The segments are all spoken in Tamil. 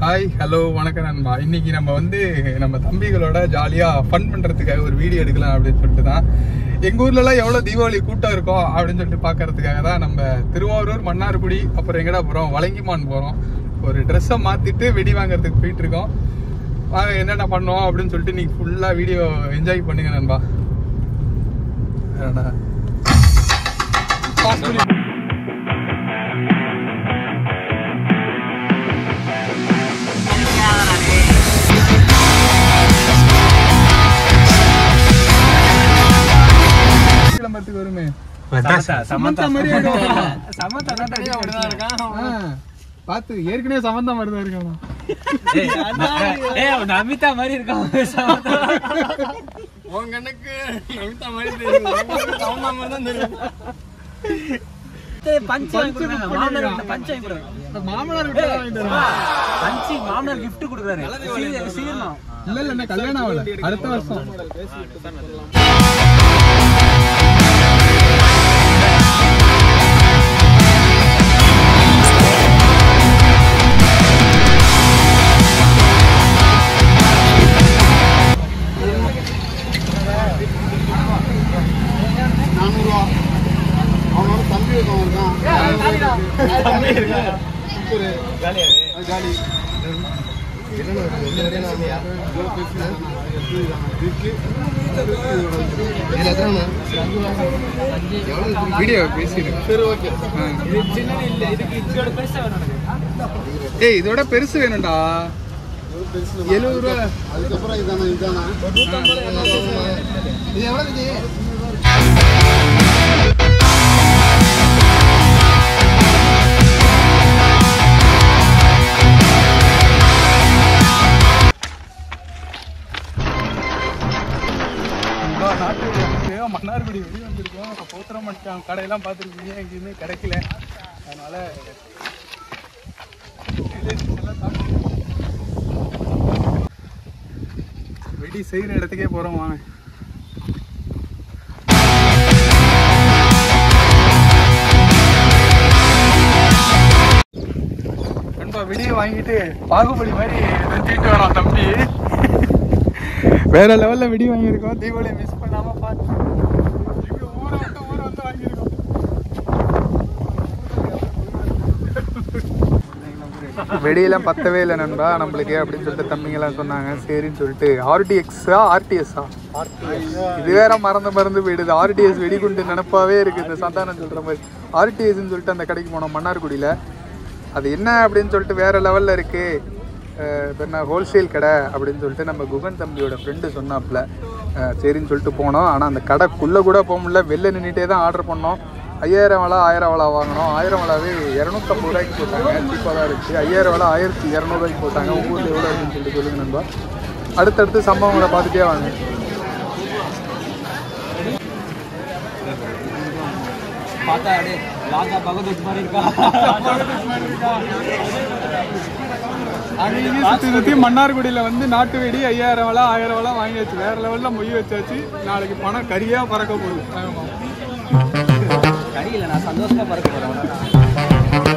ஹாய் ஹலோ வணக்கம் நண்பா இன்னைக்கு நம்ம வந்து நம்ம தம்பிகளோட ஜாலியா ஃபன் பண்றதுக்காக ஒரு வீடியோ எடுக்கலாம் அப்படின்னு சொல்லிட்டு தான் எங்க ஊர்ல எல்லாம் எவ்வளவு தீபாவளி கூட்டம் இருக்கும் அப்படின்னு சொல்லிட்டு பாக்குறதுக்காக தான் நம்ம திருவாரூர் மன்னார்குடி அப்புறம் எங்கடா போறோம் வலங்கிமான் போறோம் ஒரு ட்ரெஸ்ஸை மாத்திட்டு வெடி வாங்குறதுக்கு போயிட்டு இருக்கோம் வாங்க என்னென்ன பண்ணோம் அப்படின்னு சொல்லிட்டு நீங்க ஃபுல்லா வீடியோ என்ஜாய் பண்ணுங்க நண்பா என்னடா? Pause பண்ணி- கிளம்புறதுக்கு வருமே சமந்தா மாதிரியே இருக்கான். ஆ, பாத்து ஏற்கனவே சமந்தா மாதிரி தான் இருக்கானா நமிதா மாதிரி இருக்கான் உன் கண்ணுக்கு நமிதா மாதிரி தெரியுது சமந்தா மாதிரி தான் தெரியும் பஞ்சு வாங்கி கொடுக்குறாங்க. மாமனார் வீட்டுல பஞ்சு வாங்கி கொடுக்குறாங்க. இந்த மாமனார் வீட்டுல தான் வாங்கிட்டு வருவான். பஞ்சு மாமனார் gift கொடுக்குறாரு. சீர்- சீர்னம். இல்ல இல்ல என்ன கல்யாணம் ஆகல அடுத்த வருஷம் நானூறுவா அவனோட தம்பி ஒருத்தன் இருக்கான் தம்பி இருக்கான் சூப்பரு அது காலி என்னென்ன இருக்கு? என்ன இருக்கு? இதோ பெப்சி தானா? எப்படி தானா? இருக்கு. இதுல எத்தனை? எவ்வளவு இருக்கு? வீடியோ பேசிடுங்க சரி ஓகே ஏய் இதோட பெருசு வேணும்டா எழுபது ரூபா அதுக்கப்புறம் இதானா இதானா இது எவ்வளவு இது இவ்வளோ நாட்டு வெடி வந்துருக்கு மன்னார்குடி வெடி வந்திருக்கோம் இப்போ போத்திரம் மச்சான் கடையெல்லாம் பார்த்துருக்கீங்க எங்கேயுமே கிடைக்கல அதனால எல்லாம் சாப்பிட்டு- வெடி செய்கிற இடத்துக்கே போகிறோம் வாங்க நண்பா வெடியை வாங்கிட்டு பாகுபலி மாதிரி செஞ்சுட்டு வரோம் தம்பி வேற லெவல்ல வெடி வாங்கியிருக்கோம் தீபாவளி மிஸ் பண்ணாம பார்த்து எங்க ஊரை விட்டு ஊரை வந்து வாங்கியிருக்கோம் வெடியெல்லாம் பத்தவே இல்லை நண்பா நம்மளுக்கு அப்படின்னு சொல்லிட்டு தம்பிங்கெல்லாம் சொன்னாங்க சரின்னு சொல்லிட்டு ஆர்டிஎக்ஸா ஆர்டிஎஸ்ஸா இது வேற மறந்து மறந்து போயிடுது ஆர்டிஎஸ் வெடிகுண்டு நினப்பாவே இருக்கு இந்த சந்தானம் சொல்ற மாதிரி ஆர்டிஎஸ்ன்னு சொல்லிட்டு அந்த கடைக்கு போனோம் மன்னார்குடியில் அது என்ன அப்படின்னு சொல்லிட்டு வேற லெவலில் இருக்கு அஹ் இப்ப என்ன ஹோல்சேல் கடை அப்படின்னு சொல்லிட்டு நம்ம குகன் தம்பியோட ஃப்ரெண்டு சொன்னாப்புல அஹ் சரின்னு சொல்லிட்டு போனோம் ஆனால் அந்த கடைக்குள்ளே கூட போக முடியல வெளில நின்றுட்டே தான் ஆர்டர் பண்ணோம் ஐயாயிரம் வளா ஆயிரம் வளா வாங்கினோம் ஆயிரம் வளாவே இரநூத்தம்பது ரூபாய்க்கு போட்டாங்க சீப்பாக தான் இருந்துச்சு ஐயாயிரம் வளா ஆயிரத்தி இரநூறுவாய்க்கு போட்டாங்க உங்கள் ஊரில் எவ்வளோ இருக்குன்னு சொல்லிட்டு சொல்லுங்க நண்பா அடுத்தடுத்து சம்பவங்களை பார்த்துட்டே வாங்க பார்த்தா அப்படியே ராஜா பகதூர் மாதிரி இருக்கா அங்கேயும் சுற்றி சுற்றி மன்னார்குடியில் வந்து நாட்டு வெடி ஐயாயிரம் வளா ஆயிரம் வளா வாங்கியாச்சு வேற லெவலில் மொய் வச்சாச்சு நாளைக்கு பணம் கரியாக பறக்க போகுது ஆமாம் கரியல நான் சந்தோஷமா பறக்க போறேன்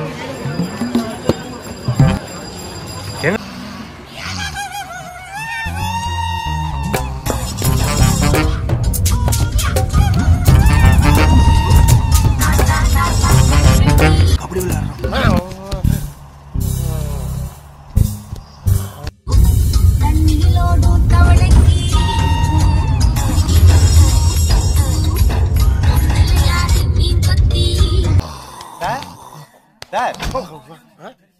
ಕಣ್ಣಿಲೋಡು ತವಳಕ್ಕಿ ಯಾರು ನೀ ಗೊತ್ತಿ Dad? Dad?